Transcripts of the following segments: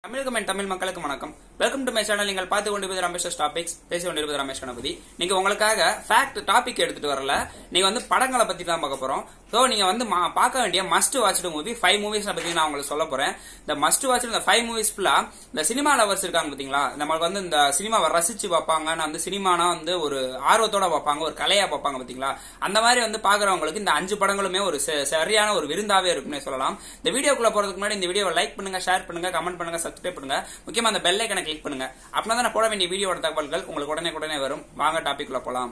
Tamil comment Tamil மக்களுக்கு வணக்கம் welcome to my channel நீங்கள் பார்த்து கொண்டிருப்பது ரமேஷ் டாபிக்ஸ் பேசி கொண்டிருப்பது ரமேஷ் கணபதி நீங்க உங்களுக்காக ஃபேக்ட் டாபிக் எடுத்துட்டு வரல நீங்க வந்து படங்களை பத்தி தான் பார்க்க போறோம் ஸோ நீங்க வந்து மா- பார்க்க வேண்டிய must watched movie five movies பத்தி நான் உங்களுக்கு சொல்ல போறேன் இந்த மஸ்ட் வாட்ச் இந்த ஃபைவ் மூவிஸ் ஃபுல்லா இந்த சினிமா லவர்ஸ் இருக்காங்க பாத்தீங்களா நம்மளுக்கு வந்து இந்த சினிமாவை ரசிச்சு பார்ப்பாங்க நான் வந்து சினிமானா வந்து ஒரு ஆர்வத்தோட பார்ப்பாங்க ஒரு கலையா பார்ப்பாங்க பாத்தீங்களா அந்த மாதிரி வந்து பாக்குறவங்களுக்கு இந்த அஞ்சு படங்களுமே ஒரு ச- சரியான ஒரு விருந்தாவே இருக்கும்னே சொல்லலாம் இந்த வீடியோக்குள்ள போறதுக்கு முன்னாடி இந்த வீடியோவை லைக் பண்ணுங்க ஷேர் பண்ணுங்க கமெண்ட் பண்ணுங்க சப்ஸ்கிரைப் பண்ணுங்க முக்கியமா அந்த பெல் ஐக்கனை கிளிக் பண்ணுங்க அப்படின்னா தான் நான் போட வேண்டிய வீடியோட தகவல்கள் உங்களுக்கு உடனே உடனே வரும் வாங்க டாபிக் குள்ள போலாம்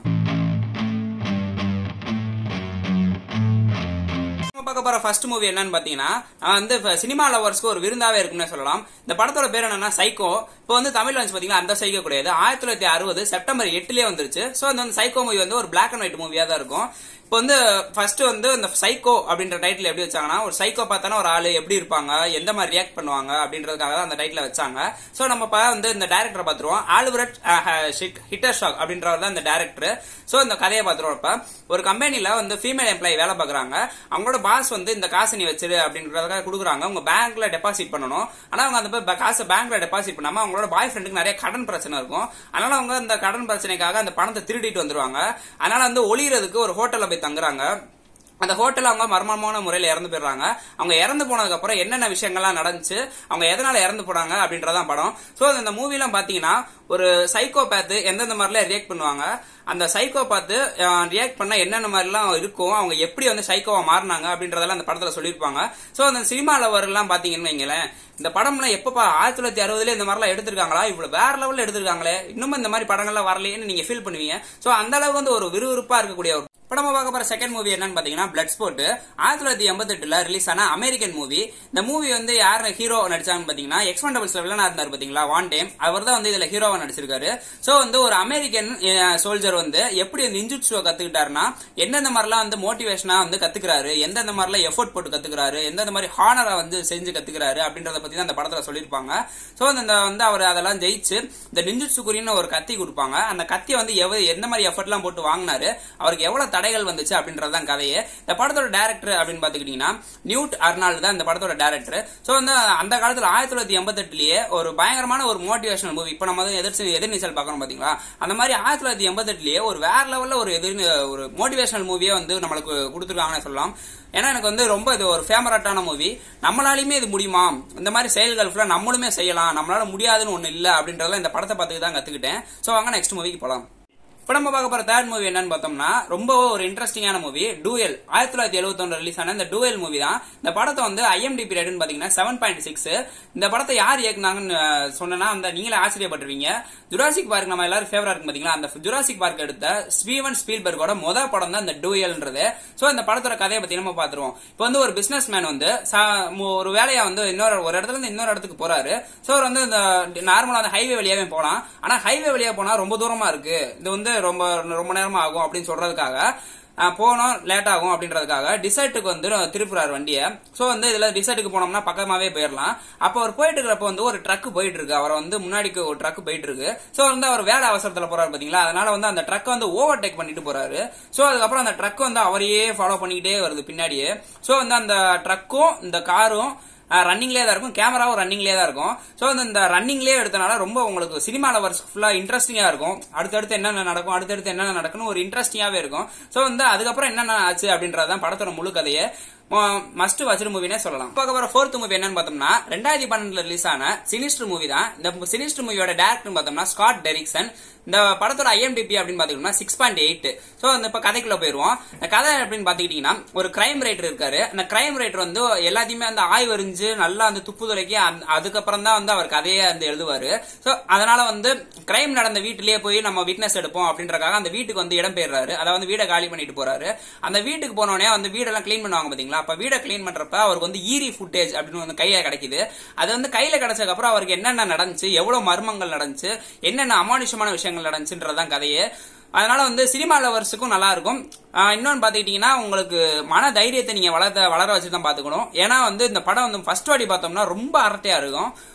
நம்ம பார்க்க போற ஃபர்ஸ்ட் மூவி என்னன்னு பாத்தீங்கன்னா நான் வந்து இப்ப சினிமா லவர்ஸ்க்கு ஒரு விருந்தாவே இருக்கும்னு சொல்லலாம் இந்த படத்தோட பேர் என்னன்னா சைக்கோ இப்போ வந்து தமிழ் வந்து பாத்தீங்கன்னா அந்த சைக்கோ கிடையாது ஆயிரத்தி தொள்ளாயிரத்தி அறுபது செப்டம்பர் எட்டுலயே வந்துருச்சு சோ அந்த சைக்கோ மூவி வந்து ஒரு பிளாக் அண்ட் ஒயிட் மூவியா தான் இருக்கும் இப்போ வந்து ஃபர்ஸ்ட் வந்து இந்த சைக்கோ அப்படின்ற டைட்டில் எப்படி வச்சாங்கன்னா ஒரு சைக்கோ பார்த்தானா ஒரு ஆளு எப்படி இருப்பாங்க எந்த மாதிரி ரியாக்ட் பண்ணுவாங்க அப்படின்றதுக்காக தான் அந்த டைட்டில் வச்சாங்க சோ நம்ம இப்ப வந்து இந்த டேரக்டரை பார்த்துருவோம் ஆல்பர்ட் ஹிட்டர் ஷாக் அப்படின்றவர் தான் இந்த டேரக்டர் சோ இந்த கதையை பார்த்துருவோம் இப்ப ஒரு கம்பெனில வந்து ஃபீமேல் எம்ப்ளாயி வேலை பார்க்கறாங்க அவங்களோட பாஸ் வந்து இந்த காசு நீ வச்சிரு அப்படின்றதுக்காக கொடுக்குறாங்க உங்க பேங்க்ல டெபாசிட் பண்ணணும் ஆனா அவங்க அந்த ப- காசை பேங்க்ல டெபாசிட் பண்ணாம அவங்களோட பாய் ஃப்ரெண்டுக்கு நிறைய கடன் பிரச்சனை இருக்கும் அதனால அவங்க அந்த கடன் பிரச்சனைக்காக அந்த பணத்தை திருடிட்டு வந்துருவாங்க அதனால வந்து ஒளியறதுக்கு ஒரு ஹோட்டல்ல போய் தங்குறாங்க அந்த ஹோட்டல்ல அவங்க மர்மமான முறையில இறந்து போயிடுறாங்க அவங்க இறந்து போனதுக்கு அப்புறம் என்னென்ன விஷயங்கள்லாம் நடந்துச்சு அவங்க எதனால இறந்து போனாங்க அப்படின்றதான் படம் சோ இந்த மூவிலாம் பாத்தீங்கன்னா ஒரு சைக்கோபேத் எந்தெந்த மாதிரிலாம் ரியாக்ட் பண்ணுவாங்க அந்த சைக்கோபாத்து ரியாக்ட் பண்ணா என்னென்ன மாதிரிலாம் இருக்கும் அவங்க எப்படி வந்து சைக்கோவா மாறினாங்க அப்படின்றதெல்லாம் அந்த படத்துல சொல்லியிருப்பாங்க சோ அந்த சினிமா லவர்லாம் பாத்தீங்கன்னு வைங்களேன் இந்த படம்லாம் எப்பப்பா ஆயிரத்தி தொள்ளாயிரத்தி அறுபதுல இந்த மாதிரிலாம் எடுத்திருக்காங்களா இவ்வளவு வேற லெவல்ல எடுத்திருக்காங்களே இன்னும் இந்த மாதிரி படங்கள்லாம் வரலையேன்னு நீங்க ஃபீல் பண்ணுவீங்க சோ அந்த அளவுக்கு வந்து ஒரு விறுவிறுப்பா இருக்கக்கூடிய ஒரு படமா பார்க்க போற செகண்ட் மூவி என்னன்னு பாத்தீங்கன்னா பிளட் ஸ்போர்ட் ஆயிரத்தி தொள்ளாயிரத்தி எண்பத்தி எட்டுல ரிலீஸ் ஆன அமெரிக்கன் மூவி இந்த மூவி வந்து யார் ஹீரோ நடிச்சாங்கன்னு பாத்தீங்கன்னா எக்ஸ்பெண்டபிள்ஸ் வில்லனா இருந்தார் பாத்தீங்களா வான் டைம் அவர் தான் வந்து இதுல ஹீரோவா நடிச்சிருக்காரு சோ வந்து ஒரு அமெரிக்கன் சோல்ஜர் வந்து எப்படி இந்த இன்ஜுட்ஸுவை கத்துக்கிட்டாருன்னா எந்தெந்த மாதிரிலாம் வந்து மோட்டிவேஷனா வந்து கத்துக்கிறாரு எந்தெந்த மாதிரிலாம் எஃபோர்ட் போட்டு கத்துக்கிறாரு எந்தெந்த மாதிரி ஹானரா வந்து செஞ்சு கத்துக்கிறாரு அப்படின்றத பத்தி தான் அந்த படத்துல சொல்லியிருப்பாங்க சோ இந்த வந்து அவர் அதெல்லாம் ஜெயிச்சு இந்த நிஞ்சுட்சுக்குரின்னு ஒரு கத்தி கொடுப்பாங்க அந்த கத்தியை வந்து எவ எந்த மாதிரி எஃபர்ட்லாம் போட்டு வாங்கினாரு அவருக்கு எவ்வளவு தடைகள் வந்துச்சு அப்படின்றதுதான் கதையே இந்த படத்தோட டேரக்டர் அப்படின்னு பாத்துக்கிட்டீங்கன்னா நியூட் அர்னால்டு தான் இந்த படத்தோட டேரக்டர் சோ வந்து அந்த காலத்துல ஆயிரத்தி தொள்ளாயிரத்தி எண்பத்தி எட்டுலயே ஒரு பயங்கரமான ஒரு மோட்டிவேஷனல் மூவி இப்ப நம்ம வந்து எதிர்த்து எதிர்நீச்சல் பார்க்கணும் பாத்தீங்களா அந்த மாதிரி ஆயிரத்தி தொள்ளாயிரத்தி எண்பத்தி எட்டுலயே ஒரு வேற லெவல்ல ஒரு எதிர் ஒரு மோட்டிவேஷனல் மூவியே வந்து நம்மளுக்கு கொடுத்துருக்காங்கன்னு சொல்லலாம் ஏன்னா எனக்கு வந்து ரொம்ப இது ஒரு ஃபேவரட்டான மூவி நம்மளாலையுமே இது முடியுமா இந்த மாதிரி செயல்கள் ஃபுல்லா நம்மளுமே செய்யலாம் நம்மளால முடியாதுன்னு ஒண்ணு இல்ல அப்படின்றத இந்த படத்தை பார்த்துட்டு தான் கத்துக்கிட்டேன் சோ வாங்க நெக்ஸ்ட் மூவிக்கு போலாம் இப்ப நம்ம பார்க்க போற தேர்ட் மூவி என்னன்னு பார்த்தோம்னா ரொம்ப ஒரு இன்ட்ரெஸ்டிங்கான மூவி டூயல் ஆயிரத்தி தொள்ளாயிரத்தி எழுபத்தி ரிலீஸ் ஆன இந்த டூயல் மூவி தான் இந்த படத்தை வந்து ஐஎம்டிபி ரேட்னு பாத்தீங்கன்னா செவன் பாயிண்ட் சிக்ஸ் இந்த படத்தை யார் இயக்குனாங்கன்னு அஹ், சொன்னா அந்த நீங்களே ஆச்சரியப்பட்டுருவீங்க ஜுராசிக் பார்க் நம்ம எல்லாரும் ஃபேவரா இருக்கு பாத்தீங்களா அந்த ஜுராசிக் பார்க் எடுத்த ஸ்டீவன் ஸ்பீல்பர்கோட முத படம் தான் இந்த டூயல்ன்றது சோ இந்த படத்தோட கதையை பத்தி நம்ம பாத்துருவோம் இப்போ வந்து ஒரு பிசினஸ் மேன் வந்து சா- மு- ஒரு வேலையா வந்து இன்னொரு ஒரு இடத்துல இருந்து இன்னொரு இடத்துக்கு போறாரு சோ அவர் வந்து இந்த நார்மலா அந்த ஹைவே வழியாவே போலாம் ஆனா ஹைவே வழியா போனா ரொம்ப தூரமா இருக்கு இது வந்து ரொம்ப ரொம்ப நேரமா ஆகும் அப்படின்னு சொல்றதுக்காக அஹ், போனோம் லேட் ஆகும் அப்படின்றதுக்காக டிசைட்டுக்கு வந்து திருப்புறாரு வண்டியை சோ வந்து இதுல டிசைட்டுக்கு போனோம்னா பக்கமாவே போயிடலாம் அப்போ அவர் போயிட்டு இருக்கிறப்ப வந்து ஒரு ட்ரக் போயிட்டு இருக்கு அவரை வந்து முன்னாடிக்கு ஒரு ட்ரக் போயிட்டு இருக்கு சோ வந்து அவர் வேலை அவசரத்துல போறாரு பாத்தீங்களா அதனால வந்து அந்த ட்ரக் வந்து ஓவர் டேக் பண்ணிட்டு போறாரு சோ அதுக்கப்புறம் அந்த ட்ரக் வந்து அவரையே ஃபாலோ பண்ணிக்கிட்டே வருது பின்னாடியே சோ வந்து அந்த ட்ரக்கும் இந்த காரும் ரன்னிங்லேயே தான் இருக்கும் கேமராவும் ரன்னிங்லேயே தான் இருக்கும் ஸோ இந்த ரன்னிங்லேயே எடுத்தனால ரொம்ப உங்களுக்கு சினிமா லவர்ஸ் ஃபுல்லாக இன்ட்ரெஸ்டிங்காக இருக்கும் அடுத்தடுத்து என்னென்ன நடக்கும் அடுத்தடுத்து என்னென்ன நடக்கும்னு ஒரு இன்ட்ரெஸ்டிங்காகவே இருக்கும் ஸோ வந்து அதுக்கப்புறம் என்னென்ன ஆச்சு அப்படின்றது தான் படத்தோட முழு கதையே மஸ்ட் வாட்ச் மூவினே சொல்லலாம் பார்க்க போற ஃபோர்த் மூவி என்னன்னு பார்த்தோம்னா ரெண்டாயிரத்தி பன்னெண்டுல ரிலீஸ் ஆன சினிஸ்டர் மூவி தான் இந்த சினிஸ்டர் மூவியோட டேரக்டர் பார்த்தோம்னா ஸ்காட் டெரிக்சன் இந்த படத்தோட ஐஎம்டிபி அப்படின்னு பாத்தீங்கன்னா சிக்ஸ் பாயிண்ட் எயிட் ஸோ அந்த இப்ப கதைக்குள்ள போயிருவோம் இந்த கதை அப்படின்னு பாத்துக்கிட்டீங்கன்னா ஒரு கிரைம் ரைட்டர் இருக்காரு அந்த கிரைம் ரைட்டர் வந்து எல்லாத்தையுமே அந்த ஆய்வறிஞ்சு நல்லா அந்த துப்பு துளைக்கி அந்த- அதுக்கப்புறம் தான் வந்து அவர் கதையை வந்து எழுதுவாரு ஸோ அதனால வந்து கிரைம் நடந்த வீட்டிலேயே போய் நம்ம விட்னஸ் எடுப்போம் அப்படின்றக்காக அந்த வீட்டுக்கு வந்து இடம் பெயர்றாரு அதாவது வீடை காலி பண்ணிட்டு போறாரு அந்த வீட்டுக்கு போனோடனே வந்து வீடெல்லாம் க்ளீன் பண்ணுவாங்க பாத்தீங்களா அப்ப வீடை க்ளீன் பண்றப்ப அவருக்கு வந்து ஈரி ஃபுட்டேஜ் அப்படின்னு வந்து கையில கிடைக்குது அது வந்து கையில கிடைச்சதுக்கு அப்புறம் அவருக்கு என்னென்ன நடந்துச்சு எவ்வளவு மர்மங்கள் நடந்துச்சு என்னென்ன அமானுஷமான விஷயங்கள் நடந்துச்சுன்றதான் கதையே அதனால வந்து சினிமா லவர்ஸுக்கும் நல்லா இருக்கும் ஆஹ் இன்னொன்னு பாத்துக்கிட்டீங்கன்னா உங்களுக்கு மன தைரியத்தை நீங்க வளர்த்த வளர வச்சு தான் பாத்துக்கணும் ஏன்னா வந்து இந்த படம் வந்து ஃபர்ஸ்ட் வாட்டி பார்த்தோம்னா ரொம்ப அரட்டையா இருக்கும்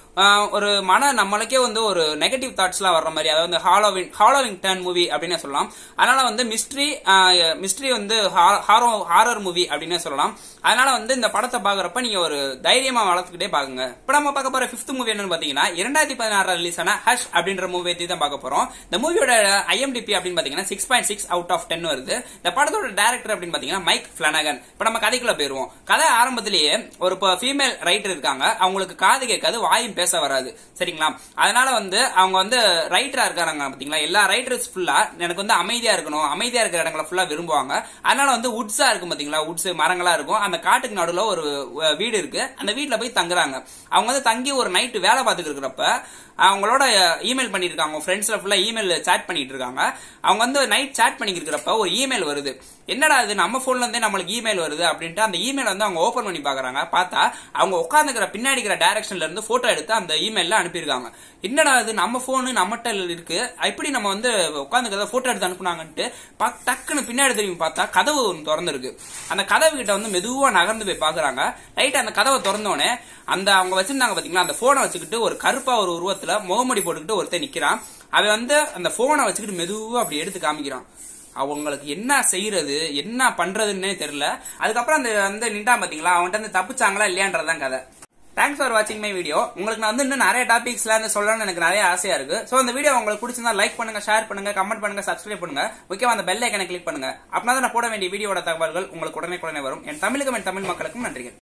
ஆஹ், ஒரு மன நம்மளுக்கே வந்து ஒரு நெகட்டிவ் தாட்ஸ்லாம் வர்ற மாதிரி அதாவது வந்து ஹாலோவின் ஹாலோவிங் டர்ன் மூவி அப்படின்னு சொல்லலாம் அதனால வந்து மிஸ்ட்ரி மிஸ்ட்ரி வந்து ஹாரோ ஹாரர் மூவி அப்படின்னு சொல்லலாம் அதனால வந்து இந்த படத்தை பாக்குறப்ப நீங்க ஒரு தைரியமா வளர்த்துக்கிட்டே பாருங்க இப்ப நம்ம பார்க்க போற ஃபிஃப்த் மூவி என்னன்னு பாத்தீங்கன்னா இரண்டாயிரத்தி பதினாறு ரிலீஸ் ஆன ஹஷ் அப்படின்ற மூவி பத்தி தான் பார்க்க போறோம் இந்த மூவியோட ஐஎம்டிபி அப்படின்னு பாத்தீங்கன்னா six point six out of ten வருது இந்த படத்தோட டேரக்டர் அப்படின்னு பாத்தீங்கன்னா மைக் பிளனகன் இப்ப நம்ம கதைக்குள்ள போயிருவோம் கதை ஆரம்பத்திலேயே ஒரு ஃபீமேல் ரைட்டர் இருக்காங்க அவங்களுக்கு காது கேட்காது வாயும் பேச வராது சரிங்களா அதனால வந்து அவங்க வந்து ரைட்டரா இருக்காங்க பாத்தீங்களா எல்லா ரைட்டர்ஸ் ஃபுல்லா எனக்கு வந்து அமைதியா இருக்கணும் அமைதியா இருக்கிற இடங்களை ஃபுல்லா விரும்புவாங்க அதனால வந்து உட்ஸா இருக்கும் பாத்தீங்களா உட்ஸ் மரங்களா இருக்கும் அந்த காட்டுக்கு நடுவுல ஒரு அஹ், வீடு இருக்கு அந்த வீட்ல போய் தங்குறாங்க அவங்க வந்து தங்கி ஒரு நைட்டு வேலை பார்த்துட்டு இருக்கிறப்ப அவங்களோட இமெயில் பண்ணிட்டு இருக்காங்க ஃப்ரெண்ட்ஸ்ல ஃபுல்லா இமெயில் சேட் பண்ணிட்டு இருக்காங்க அவங்க வந்து நைட் சேட் பண்ணிட்டு இருக்கிறப்ப ஒரு இமெயில் வருது என்னடா இது நம்ம போன்ல இருந்தே நம்மளுக்கு இமெயில் வருது அப்படின்ட்டு அந்த இமெயில் வந்து அவங்க ஓபன் பண்ணி பாக்குறாங்க பார்த்தா அவங்க உட்காந்துக்கிற பின்னாடி இருக்கிற டைரக்ஷன்ல இருந்து போட்டோ எடுத்து அந்த இமெயில்ல அனுப்பியிருக்காங்க என்னடா இது நம்ம போனு நம்மகிட்ட இருக்கு எப்படி நம்ம வந்து உட்காந்துக்கிறத போட்டோ எடுத்து அனுப்புனாங்கன்ட்டு பா- டக்குன்னு பின்னாடி திரும்பி பார்த்தா கதவு ஒன்று திறந்துருக்கு அந்த கதவு கிட்ட வந்து மெதுவா நகர்ந்து போய் பாக்குறாங்க லைட் அந்த கதவை திறந்தோடனே அந்த அவங்க வச்சிருந்தாங்க பாத்தீங்களா அந்த போனை வச்சுக்கிட்டு ஒரு கருப்பா ஒரு உருவத்துல முகமூடி போட்டுக்கிட்டு ஒருத்தன் நிக்கிறான் அவன் வந்து அந்த போனை வச்சுக்கிட்டு மெதுவா அப்படி எடுத்து காமிக்கிறான் அவங்களுக்கு என்ன செய்யறது என்ன பண்றதுன்னே தெரியல அதுக்கப்புறம் அந்த வந்து நின்றா பாத்தீங்களா அவன்கிட்ட வந்து தப்பிச்சாங்களா இல்லையான்றதான் கதை தேங்க்ஸ் ஃபார் வாட்சிங் மை வீடியோ உங்களுக்கு நான் வந்து இன்னும் நிறைய டாபிக்ஸ்ல இருந்து சொல்லணும்னு எனக்கு நிறைய ஆசையா இருக்கு சோ இந்த வீடியோ உங்களுக்கு பிடிச்சிருந்தா லைக் பண்ணுங்க ஷேர் பண்ணுங்க கமெண்ட் பண்ணுங்க சப்ஸ்கிரைப் பண்ணுங்க முக்கியமா அந்த பெல் ஐக்கனை கிளிக் பண்ணுங்க அப்படின்னா தான் நான் போட வேண்டிய வீடியோட தகவல்கள் உங்களுக்கு உடனே உடனே வரும் என் தமிழுக்கும் என் தமிழ் மக்களுக்கும் நன்றிகள்